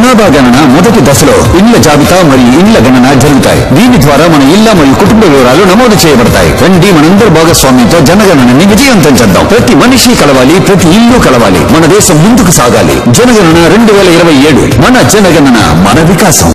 జనాభా గణన మొదటి దశలో ఇండ్ల జాబితా మరియు ఇండ్ల గణన జరుగుతాయి దీని ద్వారా మన ఇళ్ల మరియు కుటుంబ వివరాలు నమోదు చేయబడతాయి రండి మనందరి భాగస్వామ్యంతో జనగణనని విజయవంతం చేద్దాం ప్రతి మనిషి కలవాలి ప్రతి ఇల్లు కలవాలి మన దేశం ముందుకు సాగాలి జనగణన రెండు వేల ఇరవై ఏడు మన జనగణన మన వికాసం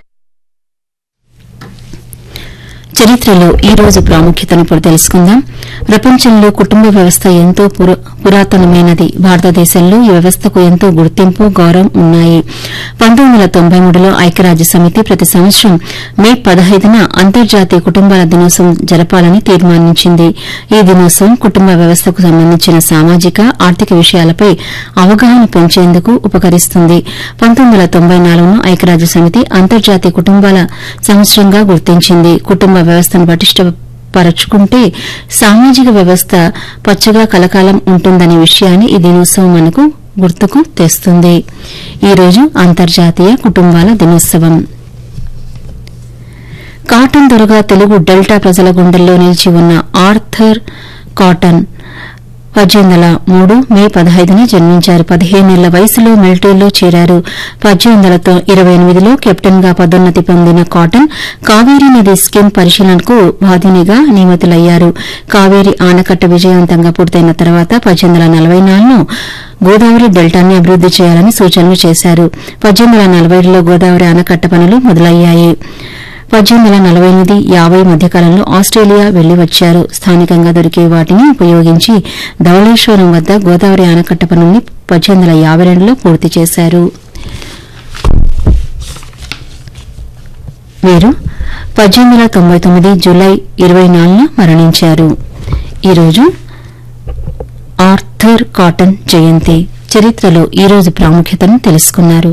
చరిత్రలో ఈ రోజు ప్రాముఖ్యతను ఇప్పుడు తెలుసుకుందాం ప్రపంచంలో కుటుంబ వ్యవస్థ ఎంతో పుర- పురాతనమైనది భారతదేశంలో ఈ వ్యవస్థకు ఎంతో గుర్తింపు గౌరవం ఉన్నాయి పంతొమ్మిది వందల తొంభై మూడులో ఐక్యరాజ్య సమితి ప్రతి సంవత్సరం మే పదహైదున అంతర్జాతీయ కుటుంబాల దినోత్సవం జరపాలని తీర్మానించింది ఈ దినోత్సవం కుటుంబ వ్యవస్థకు సంబంధించిన సామాజిక ఆర్థిక విషయాలపై అవగాహన పెంచేందుకు ఉపకరిస్తుంది పంతొమ్మిది వందల తొంభై నాలుగును ఐక్యరాజ్య సమితి అంతర్జాతీయ కుటుంబాల సంవత్సరంగా గుర్తించింది కుటుంబ వ్యవస్థను పటిష్టపరచుకుంటే సామాజిక వ్యవస్థ పచ్చగా కలకాలం ఉంటుందనే విషయాన్ని ఈ దినోత్సవం మనకు గుర్తుకు తెస్తుంది ఈ రోజు అంతర్జాతీయ కుటుంబాల దినోత్సవం కాటన్ దొరగా తెలుగు డెల్టా ప్రజల గుండెల్లో నిలిచి ఉన్న ఆర్థర్ కాటన్ పద్దెనిమిది వందల మూడు మే పదహైదున జన్మించారు పదిహేనేళ్ల వయసులో మిలిటరీలో చేరారు పద్దెనిమిది వందల తొ- ఇరవై ఎనిమిదిలో కెప్టెన్ గా పదోన్నతి పొందిన కాటన్ కావేరీ నది స్కీమ్ పరిశీలనకు బాధినిగా నియమితులయ్యారు కావేరీ ఆనకట్ట విజయవంతంగా పూర్తయిన తర్వాత పద్దెనిమిది వందల నలభై నాలుగులో గోదావరి డెల్టాని అభివృద్ది చేయాలని సూచనలు చేశారు పద్దెనిమిది వందల నలభైలో గోదావరి ఆనకట్ట పనులు మొదలయ్యాయి పద్దెనిమిది వందల నలభై ఎనిమిది యాభై మధ్యకాలంలో ఆస్ట్రేలియా వెళ్లి వచ్చారు స్థానికంగా దొరికే వాటిని ఉపయోగించి ధవళేశ్వరం వద్ద గోదావరి ఆనకట్ట పనుల్ని పద్దెనిమిది వందల యాభై రెండులో పూర్తి చేశారు వీరు పద్దెనిమిది వందల తొంభై తొమ్మిది జూలై ఇరవై నాలుగున మరణించారు ఈరోజు ఆర్థర్ కాటన్ జయంతి చరిత్రలో ఈ రోజు ప్రాముఖ్యతను తెలుసుకున్నారు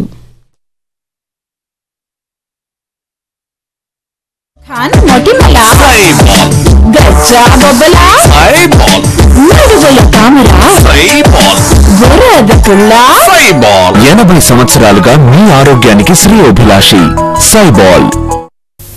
ఖాన్ మొటిమల Fireball, గజ్జా బొబ్బల fireball, నడుగుల తామర fireball, బురద పుల్ల fireball. ఎనభై సంవత్సరాలుగా మీ ఆరోగ్యానికి శ్రేయోభిలాషి సైబాల్